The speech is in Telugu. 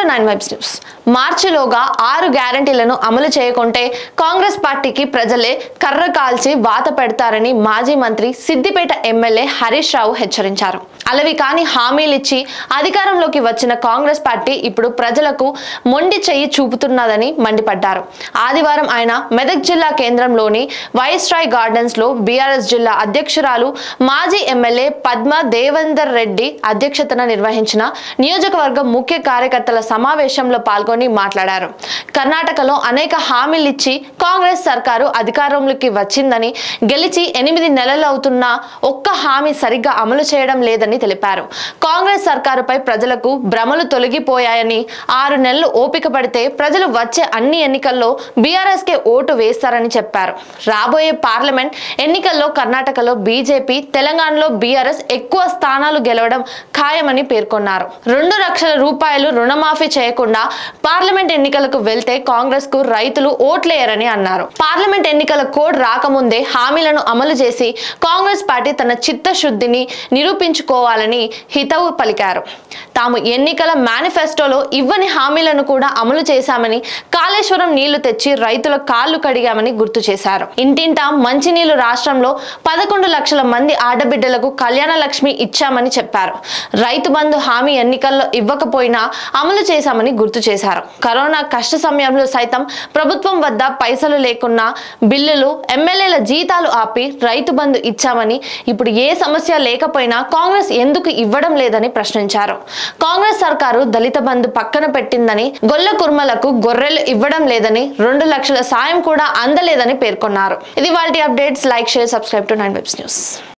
నైన్ వైబ్స్ న్యూస్ మార్చిలోగా ఆరు గ్యారంటీలను అమలు చేయకుంటే కాంగ్రెస్ పార్టీకి ప్రజలే కర్ర కాల్చి వాత పెడతారని మాజీ మంత్రి సిద్దిపేట ఎమ్మెల్యే హరీష్ రావు హెచ్చరించారు అలవి కాని హామీలిచ్చి అధికారంలోకి వచ్చిన కాంగ్రెస్ పార్టీ ఇప్పుడు ప్రజలకు మొండి చెయ్యి చూపుతున్నదని మండిపడ్డారు ఆదివారం ఆయన మెదక్ జిల్లా కేంద్రంలోని వైస్రాయ్ గార్డెన్స్ లో బీఆర్ఎస్ జిల్లా అధ్యక్షురాలు మాజీ ఎమ్మెల్యే పద్మ దేవేందర్ రెడ్డి అధ్యక్షతన నిర్వహించిన నియోజకవర్గం ముఖ్య కార్యకర్తల సమావేశంలో పాల్గొని మాట్లాడారు కర్ణాటకలో అనేక హామీలిచ్చి కాంగ్రెస్ సర్కారు అధికారంలోకి వచ్చిందని గెలిచి ఎనిమిది నెలలవుతున్నా ఒక్క హామీ సరిగ్గా అమలు చేయడం లేదని తెలిపారు కాంగ్రెస్ సర్కారుపై ప్రజలకు భ్రమలు తొలగిపోయాయని ఆరు నెలలు ఓపిక పడితే ప్రజలు వచ్చే అన్ని ఎన్నికల్లో బీఆర్ఎస్ కే ఓటు వేస్తారని చెప్పారు రాబోయే పార్లమెంట్ ఎన్నికల్లో కర్ణాటకలో బీజేపీ తెలంగాణలో బీఆర్ఎస్ ఎక్కువ స్థానాలు గెలవడం ఖాయమని పేర్కొన్నారు రెండు లక్షల రూపాయలు రుణమాఫీ చేయకుండా పార్లమెంట్ ఎన్నికలకు వెళ్తే కాంగ్రెస్ కు రైతులు ఓట్లేయరని అన్నారు పార్లమెంట్ ఎన్నికల కోడ్ రాకముందే హామీలను అమలు చేసి కాంగ్రెస్ పార్టీ తన చిత్తశుద్ధిని నిరూపించుకోవాలని హితవు పలికారు తాము ఎన్నికల మేనిఫెస్టోలో ఇవ్వని హామీలను కూడా అమలు చేశామని కాళేశ్వరం నీళ్లు తెచ్చి రైతుల కాళ్లు కడిగామని గుర్తు చేశారు ఇంటింటా మంచినీళ్లు రాష్ట్రంలో పదకొండు లక్షల మంది ఆడబిడ్డలకు కళ్యాణ లక్ష్మి ఇచ్చామని చెప్పారు రైతు బంధు హామీ ఎన్నికల్లో ఇవ్వకపోయినా అమలు చేశామని గుర్తు చేశారు కరోనా కష్ట సమయంలో సైతం ప్రభుత్వం వద్ద పైసలు లేకున్నా బిల్లులు ఎమ్మెల్యేల జీతాలు ఆపి రైతు బంధు ఇచ్చామని ఇప్పుడు ఏ సమస్య లేకపోయినా కాంగ్రెస్ ఎందుకు ఇవ్వడం లేదని ప్రశ్నించారు కాంగ్రెస్ సర్కారు దళిత బంధు పక్కన పెట్టిందని గొల్ల కుర్మలకు గొర్రెలు ఇవ్వడం లేదని రెండు లక్షల సాయం కూడా అందలేదని పేర్కొన్నారు ఇది వాళ్ళ updates like share subscribe to nine webs news